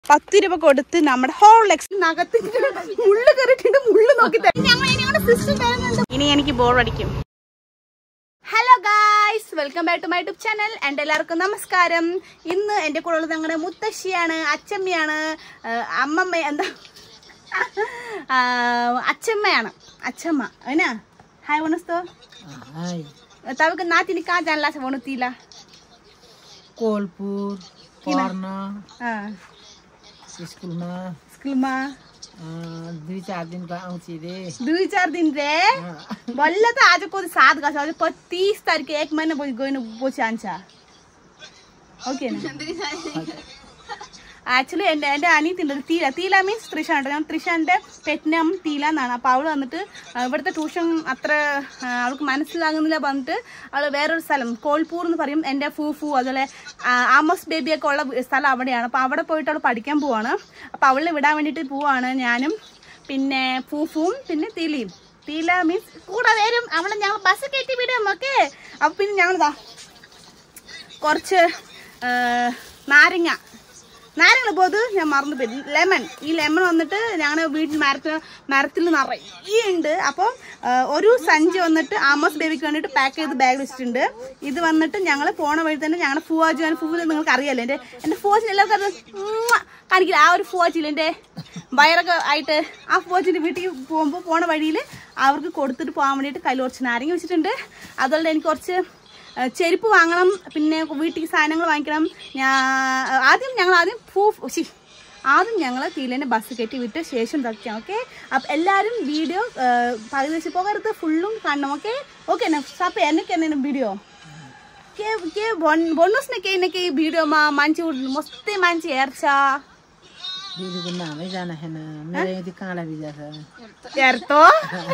പത്ത് രൂപ കൊടുത്ത് നമ്മുടെ ഹോളെക്സ് നഗത്തിന്റെ മുള്ളു കയറിയിട്ടുണ്ട് മുള്ളു നോക്കി തരും. ഞങ്ങൾ ഇനി ഞങ്ങളുടെ സിസ്റ്റർ വരുന്നുണ്ട് ഇനി എനിക്ക് ബോർ അടിക്കും hello guys welcome back to my YouTube channel എൻ്റെ എല്ലാവർക്കും നമസ്കാരം ഇന്ന് എൻ്റെ കൂടെ ഉള്ളത് ഞങ്ങളുടെ മുത്തശ്ശിയാണ് അച്ചമ്മയാണ് ആ, അമ്മമ്മ എന്താ ആ, അച്ചമ്മയാണ് അച്ചമ്മ എന്നാ ഹായ് വനസ്തോ Hai, तपाईँको नातिनी कहाँ जानु लाग्छ भन्नु तिला कोलपुर पढ्न स्कुलमा स्कुलमा अँ, दुई चार दिनको आउँछ रे दुई चार दिन रे बल्ल त आजको सात गछ अझ पच्चिस तारिक एक महिना पछि गइनु पछि आन्छ ഓക്കെ ആക്ച്വലി എൻ്റെ എൻ്റെ അനിയത്തിൻ്റെ ഒരു തീല തീല മീൻസ് തൃശ ഉണ്ട് ഞാൻ തൃശൻ്റെ പെറ്റ്നം തീല എന്നാണ് അപ്പോൾ അവൾ വന്നിട്ട് ആ, ഇവിടുത്തെ ട്യൂഷൻ അത്ര ആ, അവൾക്ക് മനസ്സിലാകുന്നില്ല പറഞ്ഞിട്ട് അവൾ വേറൊരു സ്ഥലം കോൾപൂർ എന്ന് പറയും എൻ്റെ ഫൂഫു അതുപോലെ ആ, ആമോസ് ബേബിയൊക്കെ ഉള്ള വി- സ്ഥലം അവിടെയാണ് അപ്പോൾ അവിടെ പോയിട്ട് അവൾ പഠിക്കാൻ പോവാണ് അപ്പോൾ അവളെ വിടാൻ വേണ്ടിയിട്ട് പോവാണ് ഞാനും പിന്നെ ഫൂഫുവും പിന്നെ തീലയും തീല മീൻസ് കൂടെ വരും അവളെ ഞങ്ങൾ ബസ് കയറ്റി വിടും ഓക്കെ അപ്പോൾ പിന്നെ ഞങ്ങളിതാ കുറച്ച് ആ, നാരങ്ങ നാരങ്ങ പോത് ഞാൻ മറന്നു പോയി ലെമൺ ഈ ലെമൺ വന്നിട്ട് ഞങ്ങളുടെ വീട്ടിൽ മരത്തിൽ മരത്തിൽ നിറയെ ഉണ്ട് അപ്പോൾ ഒരു സഞ്ചി വന്നിട്ട് ആമോസ് ബേബിക്ക് വേണ്ടിയിട്ട് പാക്ക് ചെയ്ത് ബാഗ് വെച്ചിട്ടുണ്ട് ഇത് വന്നിട്ട് ഞങ്ങൾ പോണ വഴി തന്നെ ഞങ്ങളുടെ ഫുവാജു ആൻഡ് ഫുവിൽ നിങ്ങൾക്ക് അറിയാലോ എൻ്റെ എൻ്റെ ഫുവാജിന് എല്ലാവർക്കും അത് ഉമ്മുവ കാണിക്കില്ല ആ ഒരു ഫുവാജിൽ എൻ്റെ വയറൊക്കെ ആയിട്ട് ആ ഫുവാജിൻ്റെ വീട്ടിൽ പോകുമ്പോൾ പോണ വഴിയിൽ അവർക്ക് കൊടുത്തിട്ട് പോകാൻ വേണ്ടിയിട്ട് കയ്യിൽ കുറച്ച് നാരങ്ങ വെച്ചിട്ടുണ്ട് അതുപോലെ എനിക്ക് കുറച്ച് ഏഹ് ചെരുപ്പ് വാങ്ങണം പിന്നെ വീട്ടിൽ സാധനങ്ങൾ വാങ്ങിക്കണം ഞാൻ ആദ്യം ഞങ്ങൾ ആദ്യം ഫൂ ശി ആദ്യം ഞങ്ങൾ തീലേൻ്റെ ബസ് കയറ്റി വിട്ട് ശേഷം ഇതൊക്കെയാണ് ഓക്കെ അപ്പം എല്ലാവരും വീഡിയോ പകുതി വെച്ച് പോകരുത് ഫുള്ളും കാണണം ഓക്കെ ഓക്കെ സാപ്പ് എന്നൊക്കെ എന്നെ വീഡിയോ के के भन् भन्नुहोस् न केही न केही भिडियोमा मान्छे उठ- मस्तै मान्छे हेर्छ दिदीको नामै जान छैन मेरो यति काँडा बिजा छ हेर्तो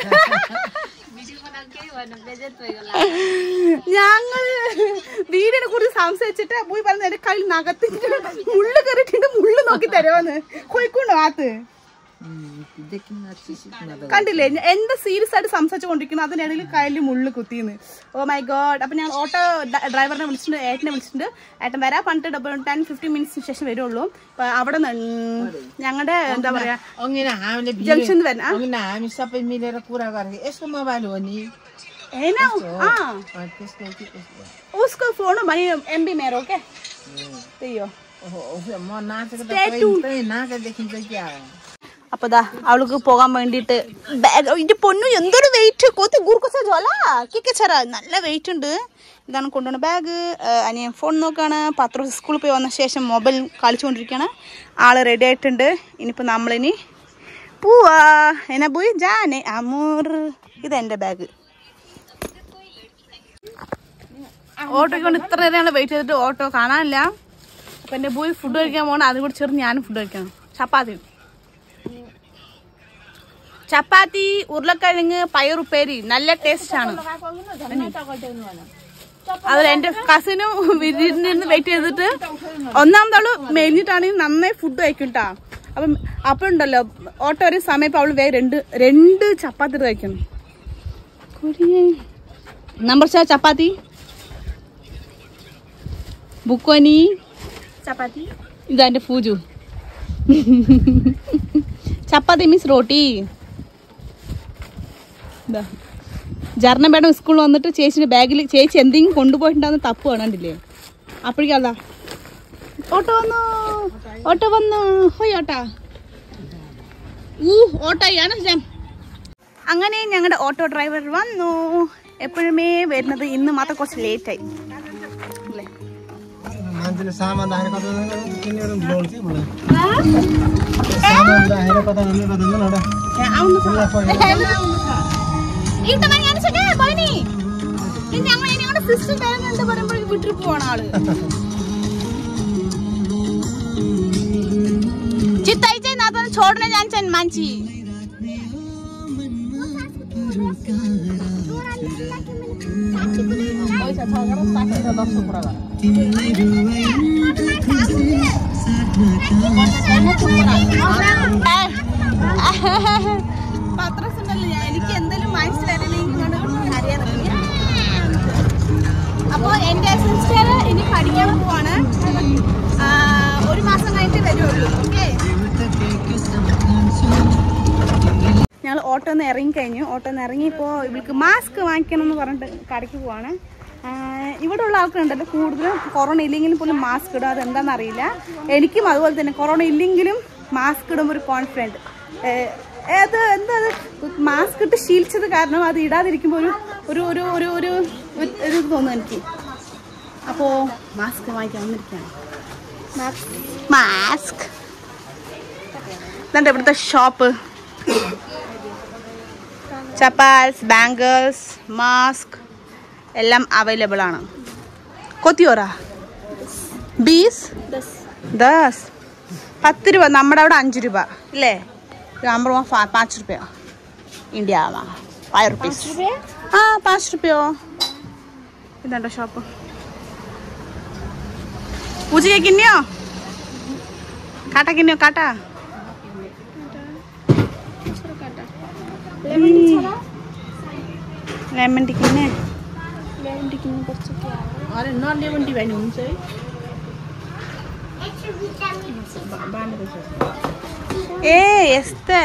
ഞങ്ങള് വീടിനെ കുറിച്ച് സംസാരിച്ചിട്ട് പോയി പറഞ്ഞ എന്റെ കയ്യിൽ നഖത്തിന്റെ മുള്ളു കയറിയിട്ടുണ്ട് മുള്ളു നോക്കി തരുമെന്ന് കൊയ്ക്കുണ്ടോ ആത്ത് देखिन्न चिसिक्न त കണ്ടില്ലേ ഞ- എന്താ സീരിയസ് ആയിട്ട് സംസാരിച്ചു കൊണ്ടിരിക്കുന്നു അതിനിടയിൽ കയ്യിൽ മുള്ളു കുത്തിന്ന് ഓ മൈ ഗോഡ് അപ്പൊ ഞാൻ ഓട്ടോ ഡ്രൈവറിനെ വിളിച്ചിട്ടുണ്ട് ഏട്ടനെ വിളിച്ചിട്ടുണ്ട് ഏട്ടൻ വരാൻ പറഞ്ഞിട്ട് ഡബിൾ ടെൻ ഫിഫ്റ്റീൻ മിനിറ്റ്സിന് ശേഷം വരുള്ളൂ അപ്പൊ അവിടെ ഞങ്ങളുടെ എന്താ പറയാ अघि हामीले भिडियो- जंक्शन वैन, हाँ? अघि हामी सबै मिलेर कुरा गरेको यसको मोबाइल हो नि ഏനാ ആ अँ, त्यसको कि त्यसको उसको फोन भाइ एमबी मेरो के त्यही हो ओहो, ओहो, म नाचेको त Stay कहीँ- tuned. कहीँ नाचा देखिन्छ क्या അപ്പൊ ദാ അവൾക്ക് പോകാൻ വേണ്ടിയിട്ട് ബാഗ് ഇതിന്റെ പൊന്നു എന്തൊരു വെയിറ്റ് കൊത്തി ഗുർക്കൊച്ച ജോല കിക്കച്ചറ നല്ല വെയിറ്റ് ഉണ്ട് ഇതാണ് കൊണ്ടുപോകുന്ന ബാഗ് അനിയൻ ഫോൺ നോക്കാണ് പത്ര സ്കൂളിൽ പോയി വന്ന ശേഷം മൊബൈൽ കളിച്ചുകൊണ്ടിരിക്കുകയാണ് ആള് റെഡി ആയിട്ടുണ്ട് ഇനിയിപ്പോൾ നമ്മളിനി പോവാ എന്നാ പോയി ജാനെ അമൂർ ഇതെന്റെ ബാഗ് ഓട്ടോയ്ക്ക് കൊണ്ട് ഇത്ര നേരമാണ് വെയിറ്റ് ചെയ്തിട്ട് ഓട്ടോ കാണാനില്ല അപ്പൊ എന്റെ പോയി ഫുഡ് കഴിക്കാൻ പോകണം അതും കൂടി ചേർന്ന് ഞാനും ഫുഡ് കഴിക്കണം ചപ്പാത്തി ചപ്പാത്തി ഉരുളക്കിഴങ്ങ് പയറുപ്പേരി നല്ല ടേസ്റ്റ് ആണ് അതുപോലെ എന്റെ കസിനും വീട്ടിലിരുന്ന് വെയിറ്റ് ചെയ്തിട്ട് ഒന്നാമതവള് മെലിഞ്ഞിട്ടാണെങ്കിൽ നന്നായി ഫുഡ് കഴിക്കും കേട്ടാ അപ്പം അപ്പോഴുണ്ടല്ലോ ഓട്ടോ ഒരു സമയത്ത് അവള് വേഗം രണ്ട് രണ്ട് ചപ്പാത്തി കഴിക്കണം നമ്പർ ചാ ചപ്പാത്തി ബുക്കോനി ചപ്പാത്തി ഇതാ എന്റെ പൂജു ചപ്പാത്തി മീൻസ് റോട്ടി ഇതാ. ജർണ മേഡം സ്കൂളിൽ വന്നിട്ട് ചേച്ചിയുടെ ബാഗിൽ ചേച്ചി എന്തെങ്കിലും കൊണ്ടുപോയിട്ടുണ്ടാകുന്ന തപ്പ് കാണണ്ടില്ലേ അപ്പോഴേക്കും അതാ ഓട്ടോ വന്നു ഓട്ടോ വന്നു ഹോയ് ഓട്ടാ ഊ ഓട്ടോയാണ് ജാം അങ്ങനെ ഞങ്ങളുടെ ഓട്ടോ ഡ്രൈവർ വന്നു എപ്പോഴുമേ വരുന്നത് ഇന്ന് മാത്രം കുറച്ച് ലേറ്റായി അല്ലേ मान्छेले सामान राखेर कता जान्छ किनेर ल्याउँछ कि मलाई सामान राखेर कता जान्छ कता जान्छ एउटा ആവുന്നു त्यसलाई फर्केर ഇത് മണി അനുസരിച്ച് പോയിനി ഇനി ഞങ്ങൾ ഇനി ഞങ്ങളുടെ സിസ്റ്റർ വരുന്നുണ്ട് പറയുമ്പോഴേക്കും വിട്ടിട്ട് പോണ ആള് ചിത്തയച്ചേ നാത്തോനെ ചോടനെ ഞാൻ ചെൻ മാഞ്ചി പത്രസ് ഉണ്ടല്ലോ ഞാൻ- എനിക്ക് എന്തെങ്കിലും മനസ്സിലായില്ലെങ്കിൽ അറിയാതെ അപ്പൊ എന്റെ സിസ്റ്റർ ഇനി പഠിക്കാൻ പോവാണ് ആ, ഒരു മാസം കഴിഞ്ഞിട്ട് വരുള്ളൂ ഓക്കെ ഞങ്ങൾ ഓട്ടോ ഒന്ന് ഇറങ്ങി കഴിഞ്ഞു ഓട്ടോ ഒന്ന് ഇറങ്ങിയപ്പോൾ ഇവൾക്ക് മാസ്ക് വാങ്ങിക്കണം എന്ന് പറഞ്ഞിട്ട് കടയ്ക്ക് പോവാണ് ആഹ് ഇവിടെ ഉള്ള ആൾക്കാരുണ്ടല്ലോ കൂടുതലും കൊറോണ ഇല്ലെങ്കിലും പോലും മാസ്ക് ഇടും അതെന്താണെന്ന് അറിയില്ല എനിക്കും അതുപോലെ തന്നെ കൊറോണ ഇല്ലെങ്കിലും മാസ്ക് ഇടുമ്പോൾ ഒരു കോൺഫിഡൻറ്റ് അത് എന്താ മാസ്ക് ഇട്ട് ശീലിച്ചത് കാരണം അത് ഇടാതിരിക്കുമ്പോൾ ഒരു ഒരു ഒരു ഒരു ഒരു ഒരു ഇത് തോന്നുന്നു എനിക്ക് അപ്പോൾ മാസ്ക് വാങ്ങിക്കാൻ വന്നിരിക്കുകയാണ് മാസ്ക് ഇതുണ്ട് ഇവിടുത്തെ ഷോപ്പ് ചപ്പാൽസ് ബാംഗിൾസ് മാസ്ക് എല്ലാം അവൈലബിൾ ആണ് കൊത്തിയോറ ബീസ് ദസ് പത്ത് രൂപ നമ്മുടെ അവിടെ അഞ്ച് രൂപ ഇല്ലേ നമ്മുടെ പാഞ്ച് രൂപ ഇന്ത്യ ഫൈവ് റുപ്പീസ് ആ പാഞ്ച് രൂപയോ ഇതുണ്ടോ ഷോപ്പ് പൂജയ്ക്ക് കിന്നിയോ കാട്ട കിന്നിയോ കാട്ട ലെമൺ ടിക്കിന്നെ अरे नन लेमन टी भाइ हुन्छ है ए यस्तै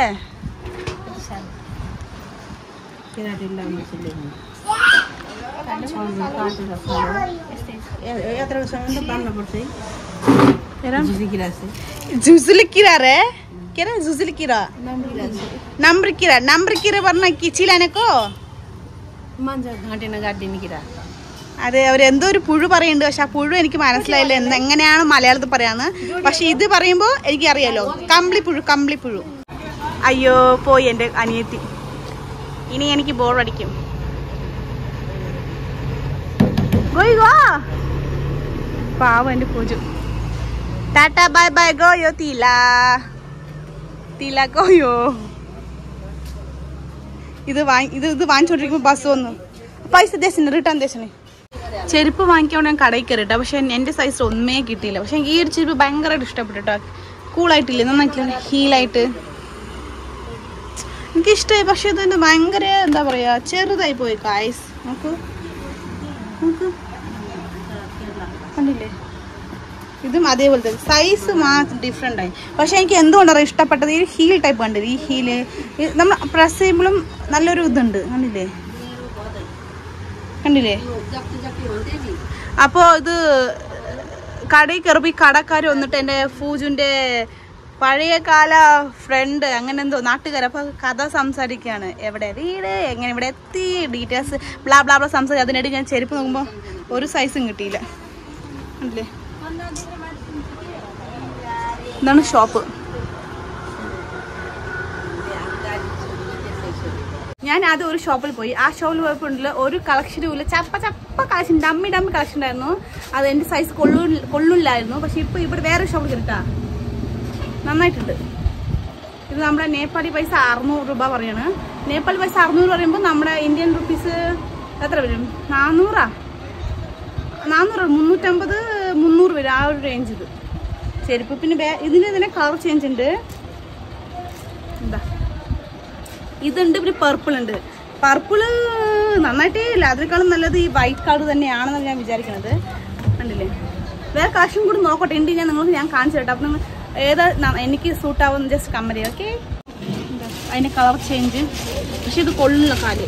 केराटिनलाई मान्छे लेख्नु यात्रासँग त पाल्नुपर्छ है झिझिकिरा चाहिँ ജുസിലിക്കിറ റേ കിറ ജുസിലിക്കിറ നമ്രിക്കിറ നമ്രിക്കിറ പറഞ്ഞ കിച്ചിലാനക്കോ मान्छ घाँटेन गाडिदिने किरा അത് അവരെന്തോ ഒരു പുഴു പറയുന്നുണ്ട് പക്ഷെ ആ പുഴു എനിക്ക് മനസ്സിലായില്ല എന്ത് എങ്ങനെയാണ് മലയാളത്തിൽ പറയാന്ന് പക്ഷെ ഇത് പറയുമ്പോൾ എനിക്ക് അറിയാലോ കമ്പിളിപ്പുഴു കമ്പിളിപ്പുഴു അയ്യോ പോയി എൻ്റെ അനിയത്തി ഇനി എനിക്ക് ബോർ അടിക്കും ഗോയി ഗോ പാവം എൻ്റെ പൂജു ടാറ്റ ബൈ ബൈ ഗോയോ തീല തീല ഗോയോ ഇത് വാങ്ങി ഇത് ഇത് വാങ്ങിച്ചോണ്ടിരിക്കുമ്പോൾ ബസ് വന്നു പൈസ ദേശന് റിട്ടേൺ ദേശന് ചെരുപ്പ് വാങ്ങിക്കാൻ ഞാൻ കടയിൽ കയറിട്ടോ പക്ഷെ എൻ്റെ സൈസ് ഒന്നേ കിട്ടിയില്ല പക്ഷെ ഈ ഒരു ചെരുപ്പ് ഭയങ്കരമായിട്ട് ഇഷ്ടപ്പെട്ടു കേട്ടോ കൂളായിട്ടില്ലേ നന്നായിട്ടില്ല ഹീലായിട്ട് എനിക്ക് ഇഷ്ടമായി പക്ഷെ ഇതിൻ്റെ ഭയങ്കര എന്താ പറയാ ചെറുതായി പോയി കായ്സ് നോക്കൂ നോക്കൂ കണ്ടില്ലേ ഇതും അതേപോലത്തെ സൈസ് മാത്രം ഡിഫറെൻ്റ് ആയി പക്ഷെ എനിക്ക് എന്തുകൊണ്ടാണ് ഇഷ്ടപ്പെട്ടത് ഈ ഹീൽ ടൈപ്പ് കണ്ടില്ലേ ഈ ഹീല് നമ്മൾ പ്രസ് ചെയ്യുമ്പോഴും നല്ലൊരു ഇതുണ്ട് കണ്ടില്ലേ കണ്ടില്ലേ അപ്പോൾ ഇത് കടയിൽ കയറുമ്പോൾ ഈ കടക്കാർ വന്നിട്ട് എൻ്റെ ഫൂജുൻ്റെ പഴയ കാല ഫ്രണ്ട് അങ്ങനെ എന്തോ നാട്ടുകാർ അപ്പോൾ കഥ സംസാരിക്കുകയാണ് എവിടെ വീട് എങ്ങനെ ഇവിടെ എത്തി ഡീറ്റെയിൽസ് ബ്ലാ ബ്ലാ ബ്ലാ സംസാരിക്കും അതിനിടയിൽ ഞാൻ ചെരുപ്പ് നോക്കുമ്പോൾ ഒരു സൈസും കിട്ടിയില്ല കണ്ടില്ലേ ഇതാണ് ഷോപ്പ് ഞാൻ ആദ്യം ഒരു ഷോപ്പിൽ പോയി ആ ഷോപ്പിൽ പോയപ്പോൾ ഉണ്ടല്ലോ ഒരു കളക്ഷനും ഇല്ല ചപ്പ ചപ്പ കളക്ഷൻ ഡമ്മി ഡമ്മി കളക്ഷൻ ഉണ്ടായിരുന്നു അത് എൻ്റെ സൈസ് കൊള്ളു കൊള്ളില്ലായിരുന്നു പക്ഷെ ഇപ്പോൾ ഇവിടെ വേറെ ഷോപ്പിൽ കിട്ടാ നന്നായിട്ടുണ്ട് ഇത് നമ്മുടെ നേപ്പാളി പൈസ അറുന്നൂറ് രൂപ പറയാണ് നേപ്പാളി പൈസ അറുന്നൂറ് പറയുമ്പോൾ നമ്മുടെ ഇന്ത്യൻ റുപ്പീസ് എത്ര വരും നാന്നൂറാ നാന്നൂറ് മുന്നൂറ്റമ്പത് മുന്നൂറ് വരും ആ ഒരു റേഞ്ച് ഇത് ചെരുപ്പ് പിന്നെ വേ- ഇതിന് തന്നെ കളർ ചേഞ്ച് ഉണ്ട് എന്താ ഇതുണ്ട് പിന്നെ പർപ്പിൾ ഉണ്ട് പർപ്പിള് നന്നായിട്ടേ ഇല്ല അതിനേക്കാളും നല്ലത് ഈ വൈറ്റ് കളർ തന്നെയാണെന്നാണ് ഞാൻ വിചാരിക്കുന്നത് കണ്ടില്ലേ വേറെ കളക്ഷൻ കൂടി നോക്കട്ടെ ഉണ്ട് ഞാൻ നിങ്ങൾക്ക് ഞാൻ കാണിച്ചു തരട്ടെ അപ്പം നിങ്ങൾ ഏതാ ന- എനിക്ക് സൂട്ട് ആവുന്ന ജസ്റ്റ് കമ്മൽ ചെയ്യാം ഓക്കെ അതിന്റെ കളർ ചേഞ്ച് പക്ഷെ ഇത് കൊള്ളില്ല കാല്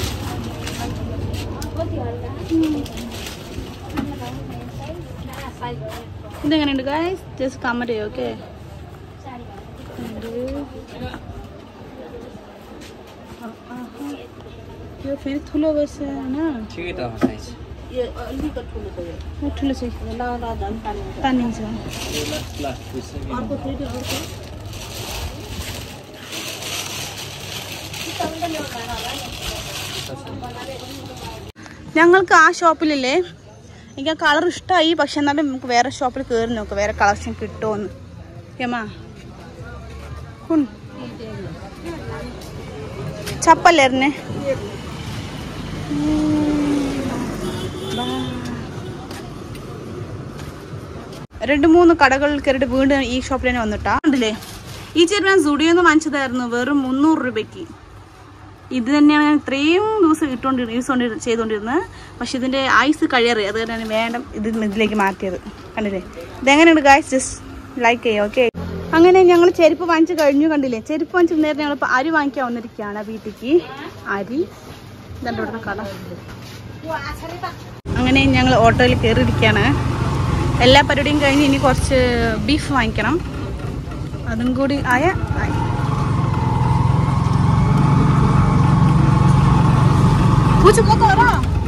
ഇതെങ്ങനെയുണ്ട് ഗായ്സ് ജസ്റ്റ് കമന്റ് ചെയ്യോ ഓക്കെ यो फेरि ठुलो भएछ होइन ठिकै त साइज यो अलिकति ठुलो त यो यो ठुलो चाहिँ लाउँदा झन् पानी तानिन्छ अर्को फेरि अर्को ഞങ്ങൾക്ക് ആ ഷോപ്പിലില്ലേ എനിക്ക് ആ കളർ ഇഷ്ടമായി പക്ഷെ എന്നാലും നമുക്ക് വേറെ ഷോപ്പിൽ കയറി നോക്കാം വേറെ കളക്ഷൻ കിട്ടുമോന്ന് ഏമാ കുൺ ചപ്പല്ലായിരുന്നേ രണ്ട് മൂന്ന് കടകളിൽ കയറിയിട്ട് വീണ്ടും ഈ ഷോപ്പിൽ തന്നെ വന്നിട്ടാ ഉണ്ടല്ലേ ഈ ചെരുപ്പ് ഞാൻ സുഡിയോന്ന് വാങ്ങിച്ചതായിരുന്നു വെറും മുന്നൂറ് രൂപയ്ക്ക് ഇത് തന്നെയാണ് ഞാൻ ഇത്രയും ദിവസം ഇട്ടുകൊണ്ട് യൂസ് കൊണ്ട് ചെയ്തുകൊണ്ടിരുന്നത് പക്ഷെ ഇതിൻ്റെ ഐസ് കഴിയാറ് അത് തന്നെയാണ് വേണ്ട ഇത് ഇതിലേക്ക് മാറ്റിയത് കണ്ടില്ലേ ഇതെങ്ങനെയുണ്ട് ഗായ്സ് ജസ്റ്റ് ലൈക്ക് ചെയ്യുക ഓക്കെ അങ്ങനെ ഞങ്ങൾ ചെരുപ്പ് വാങ്ങിച്ച് കഴിഞ്ഞു കണ്ടില്ലേ ചെരുപ്പ് വാങ്ങിച്ച് നേരം ഞങ്ങൾ ഇപ്പോൾ അരി വാങ്ങിക്കാൻ വന്നിരിക്കുകയാണ് വീട്ടിലേക്ക് അരി ഇതുണ്ട് ഇവിടുത്തെ കട അങ്ങനെ ഞങ്ങൾ ഓട്ടോയിൽ കയറിയിരിക്കുകയാണ് എല്ലാ പരിപാടിയും കഴിഞ്ഞ് ഇനി കുറച്ച് ബീഫ് വാങ്ങിക്കണം അതും കൂടി ആയ ആയി പൂച്ച പോത്തോറാ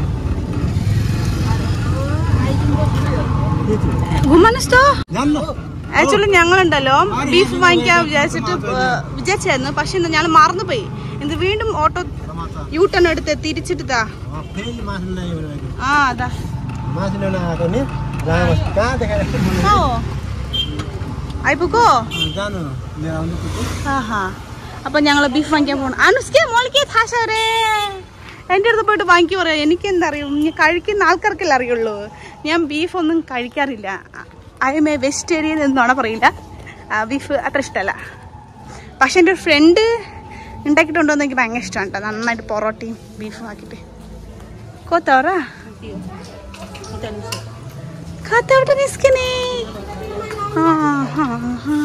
ഗുമ്മനസ്തോ জানো ആക്ച്വലി ഞങ്ങളുണ്ടല്ലോ ബീഫ് വാങ്ങിക്കാൻ വിചാരിച്ചിട്ട് ഏഹ്, വിചാരിച്ചായിരുന്നു പക്ഷെ എന്താ ഞങ്ങൾ മറന്നുപോയി എന്ത് വീണ്ടും ഓട്ടോ യൂ ടേൺ എടുത്ത് തിരിച്ചിട്ട് താ ফেল মাছ নাই বলে ആ അതാ মাছ না তো নি রাম কা দেখা ഓ ആയിപ്പോക്കോ জানো লে আমি তো ആഹാ അപ്പൊ ഞങ്ങൾ ബീഫ് വാങ്ങിക്കാൻ പോകണം അനുസ്കെ മോളിക്ക് താശാരേ എൻ്റെ അടുത്ത് പോയിട്ട് വാങ്ങിക്കു പറയാം എനിക്ക് എന്താ അറിയും ഞാൻ കഴിക്കുന്ന ആൾക്കാർക്കല്ലേ അറിയുള്ളൂ ഞാൻ ബീഫ് ഒന്നും കഴിക്കാറില്ല ഐ എം എ വെജിറ്റേറിയൻ എന്നാണ് പറയില്ല ബീഫ് അത്ര ഇഷ്ടമല്ല പക്ഷെ എൻ്റെ ഒരു ഫ്രണ്ട് ഉണ്ടാക്കിയിട്ടുണ്ടോ എന്ന് എനിക്ക് ഭയങ്കര ഇഷ്ടമാണ് കേട്ടോ നന്നായിട്ട് പൊറോട്ടയും ബീഫും ആക്കിയിട്ട് കോത്തവറ കാത്തവട്ടെ നിസ്കനെ ആ ഹാ ഹാ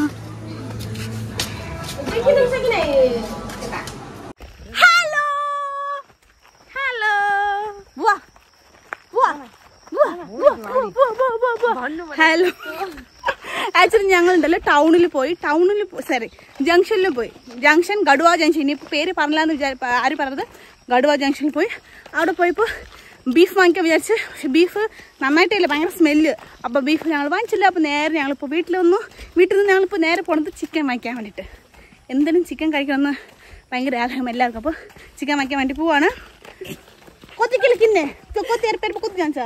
ഹലോ ഹലോ വാ വാ ഹലോ ആക്ച്വലി ഞങ്ങളുണ്ടല്ലോ ടൗണിൽ പോയി ടൗണിൽ സോറി ജംഗ്ഷനിൽ പോയി ജംഗ്ഷൻ ഗഡുവ ജംഗ്ഷൻ ഇനി പേര് പറഞ്ഞില്ലാന്ന് വിചാരി ആര് പറഞ്ഞത് ഗഡുവ ജംഗ്ഷനിൽ പോയി അവിടെ പോയപ്പോൾ ബീഫ് വാങ്ങിക്കാൻ വിചാരിച്ച് പക്ഷെ ബീഫ് നന്നായിട്ടില്ല ഭയങ്കര സ്മെല്ല് അപ്പോൾ ബീഫ് ഞങ്ങൾ വാങ്ങിച്ചില്ല അപ്പോൾ നേരെ ഞങ്ങളിപ്പോൾ വീട്ടിൽ വന്നു വീട്ടിൽ നിന്ന് ഞങ്ങളിപ്പോൾ നേരെ പോണത് ചിക്കൻ വാങ്ങിക്കാൻ വേണ്ടിയിട്ട് എന്തെങ്കിലും ചിക്കൻ കഴിക്കണമെന്ന് ഭയങ്കര ആഗ്രഹം എല്ലാവർക്കും അപ്പോൾ ചിക്കൻ വാങ്ങിക്കാൻ വേണ്ടി പോവാണ് കൊത്തിക്കിളിക്കുന്നേ കൊത്തി അരപ്പരപ്പ് കൊത്തി കാണിച്ചാ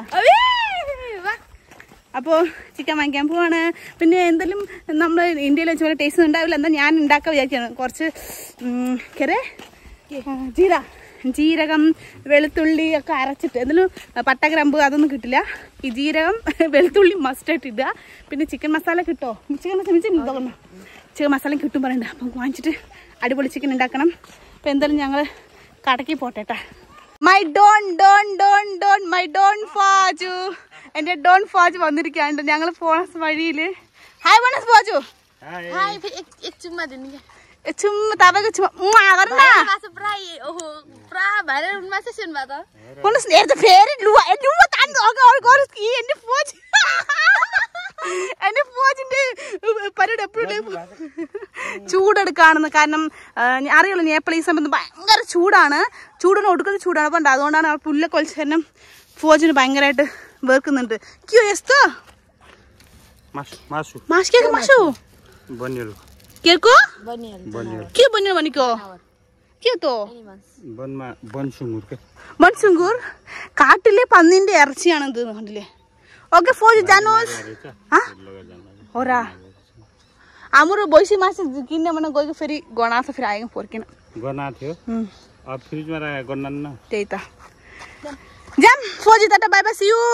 അപ്പോൾ ചിക്കൻ വാങ്ങിക്കാൻ പോവാണ് പിന്നെ എന്തെങ്കിലും നമ്മൾ ഇന്ത്യയിൽ വെച്ച് പോലെ ടേസ്റ്റ് ഉണ്ടാവില്ല എന്താ ഞാൻ ഉണ്ടാക്കാൻ വിചാരിക്കുകയാണ് കുറച്ച് ഉം, കരെ ജീര ജീരകം വെളുത്തുള്ളി ഒക്കെ അരച്ചിട്ട് എന്തെങ്കിലും പട്ടഗ്രാമ്പ് അതൊന്നും കിട്ടില്ല ഈ ജീരകം വെളുത്തുള്ളി മസ്റ്റായിട്ട് ഇടുക പിന്നെ ചിക്കൻ മസാല കിട്ടോ ചിക്കൻ മസാല തോന്നുന്നു ചിക്കൻ മസാല കിട്ടും പറയണ്ട അപ്പം വാങ്ങിച്ചിട്ട് അടിപൊളി ചിക്കൻ ഉണ്ടാക്കണം അപ്പം എന്തായാലും ഞങ്ങൾ കടക്കി പോട്ടെട്ടാ my don don don don my don Faju എൻ്റെ ഡോൺ ഫാജു വന്നിരിക്കാണ്ട് ഞങ്ങൾ പോണ വഴിയിൽ ഹായ് വണസ് Faju Hai, ik, ik doe maar niet. ചുമ്മാ തവക ചുമ്മാ ഉമ്മാ കറണ്ട Masa prai, oh, pra, baru masa sih mbak toh. വണസ് നേരത്തെ പേര് ലുവ ലുവ താൻ ഈ എൻ്റെ ഫോജ് എൻ്റെ ഫോജിന്റെ പരിപാടി എപ്പോഴും ചൂടെടുക്കാണെന്ന് കാരണം ആ, ഞാൻ അറിയുള്ളൂ നേപ്പാൾ ഈ സമയത്ത് ഭയങ്കര ചൂടാണ് ചൂടിന് ഒടുക്കുന്ന ചൂടാണ് അപ്പം അതുകൊണ്ടാണ് ആ പുല്ല കൊലിച്ചേരം ഫോജിന് ഭയങ്കരമായിട്ട് വേർക്കുന്നുണ്ട് ക്യൂ എസ്തോ Mas, masuk. മാഷ് കേക്ക് മാഷു Banil. കേക്കോ Banyol. Banil. ക്യൂ ബന്നു മണിക്കോ ക്യൂ തോ Ini mas. Ban ma, ban sungur ke? മൺസുങ്കൂർ കാട്ടിലെ പന്നിന്റെ ഇറച്ചിയാണ് ഇത് കണ്ടില്ലേ ഓക്കെ ഫോജ് ജാനോസ് ആ ഓരാ ଆମର ବୈଶୀ ମାସ କିନେ ମାନେ ଗଇକି ଫେରି ଗଣାସ ଫେରି ଆଇକି ପରକିନା गना थियो ହୁଁ अब फ्रिज में रहा गना ना त्यही त जाम फोजी tata bye bye see you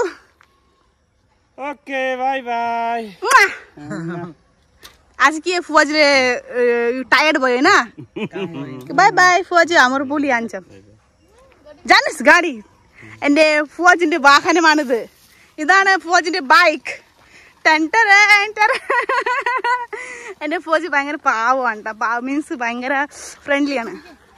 okay bye bye आज के फोजले टायर्ड भयो होइन बाई बाई ഫോജി അമർ പുലി അഞ്ച ജാനസ് ഗാഡി എൻ്റെ ഫോജിന്റെ വാഹനമാണിത് ഇതാണ് ഫോജിന്റെ ബൈക്ക് എൻ്റെ ഫോജി ഭയങ്കര പാവമാണ് ട്ടോ. പാവ മീൻസ് ഭയങ്കര ഫ്രണ്ട്ലിയാണ്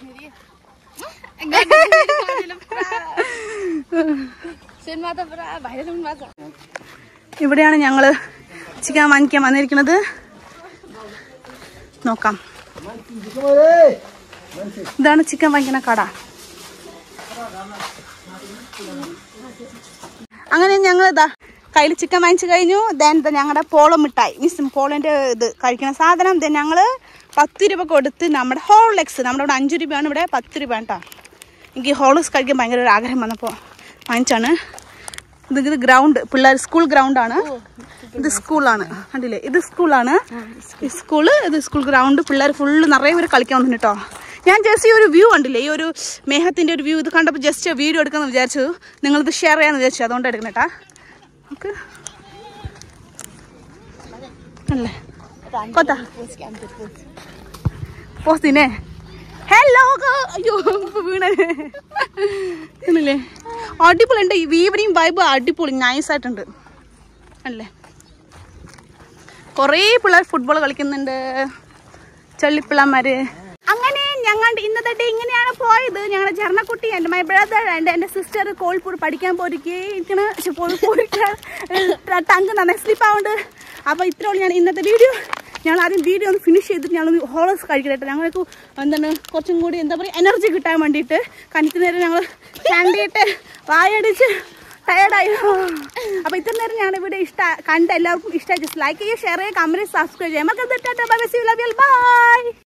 Sin mata pra, bahaya sin mata. ഇവിടെയാണ് ഞങ്ങൾ ചിക്കൻ വാങ്ങിക്കാൻ വന്നിരിക്കുന്നത് നോക്കാം ഇതാണ് ചിക്കൻ വാങ്ങിക്കുന്ന കട അങ്ങനെ ഞങ്ങൾ ഇതാ കയ്യിൽ ചിക്കൻ വാങ്ങിച്ചു കഴിഞ്ഞു ദെൻ ഞങ്ങളുടെ പോള മിഠായി മീൻസ് പോളിൻ്റെ ഇത് കഴിക്കുന്ന സാധനം ദെൻ ഞങ്ങൾ പത്ത് രൂപ കൊടുത്ത് നമ്മുടെ ഹോളെക്സ് നമ്മുടെ ഇവിടെ അഞ്ച് രൂപയാണ് ഇവിടെ പത്ത് രൂപ കേട്ടോ എനിക്ക് ഹോളക്സ് കഴിക്കാൻ ഭയങ്കര ഒരു ആഗ്രഹം വന്നപ്പോൾ വാങ്ങിച്ചാണ് ഇത് ഇത് ഗ്രൗണ്ട് പിള്ളേർ സ്കൂൾ ഗ്രൗണ്ടാണ് ഇത് സ്കൂളാണ് കണ്ടില്ലേ ഇത് സ്കൂളാണ് ഈ സ്കൂള് ഇത് സ്കൂൾ ഗ്രൗണ്ട് പിള്ളേർ ഫുള്ള് നിറയെ പേര് കളിക്കാൻ വന്നു കേട്ടോ ഞാൻ ജസ്റ്റ് ഈ ഒരു വ്യൂ കണ്ടില്ലേ ഈ ഒരു മേഘത്തിൻ്റെ ഒരു വ്യൂ ഇത് കണ്ടപ്പോൾ ജസ്റ്റ് വീഡിയോ എടുക്കാമെന്ന് വിചാരിച്ചു നിങ്ങളിത് ഷെയർ ചെയ്യാമെന്ന് വിചാരിച്ചു അതുകൊണ്ട് എടുക്കണേട്ടാ നമുക്ക് അല്ലേ കൊത്താ പോസ്തിനെ ഹലോ അയ്യോ ഇപ്പൊ വീണേ ആണല്ലേ അടിപൊളി ഉണ്ട് ഈ ഈവനിങ് വൈബ് അടിപൊളി നൈസ് ആയിട്ടുണ്ട് അല്ലേ കുറേ പിള്ളേർ ഫുട്ബോൾ കളിക്കുന്നുണ്ട് ചൊള്ളിപ്പിള്ളമാര് അങ്ങനെ ഞങ്ങളുടെ ഇന്നത്തെ ഡേ ഇങ്ങനെയാണ് പോയത് ഞങ്ങളുടെ ജർണക്കുട്ടി എൻ്റെ മൈ ബ്രദർ എൻ്റെ എൻ്റെ സിസ്റ്റർ കോഴിപ്പൂർ പഠിക്കാൻ പോയിരിക്കണ ടങ്ക് നന്നായി സ്ലിപ്പ് ആവുന്നുണ്ട് അപ്പോൾ ഇത്രയുള്ള ഞാൻ ഇന്നത്തെ വീഡിയോ ഞങ്ങൾ ആദ്യം വീഡിയോ ഒന്ന് ഫിനിഷ് ചെയ്തിട്ട് ഞങ്ങൾ ഹോളോസ് കഴിക്കട്ടെ ഞങ്ങൾക്ക് എന്താണ് കുറച്ചും കൂടി എന്താ പറയുക എനർജി കിട്ടാൻ വേണ്ടിയിട്ട് കണിക്ക് നേരം ഞങ്ങൾ ചണ്ടിയിട്ട് വായടിച്ച് ടയർഡായി അപ്പോൾ ഇത്ര നേരം ഞാൻ ഇവിടെ ഇഷ്ട കണ്ട എല്ലാവർക്കും ഇഷ്ടമായി ജസ്റ്റ് ലൈക്ക് ചെയ്യുക ഷെയർ ചെയ്യുക കമൻറ്റ് സബ്സ്ക്രൈബ് ചെയ്യുക നമുക്ക് ബൈ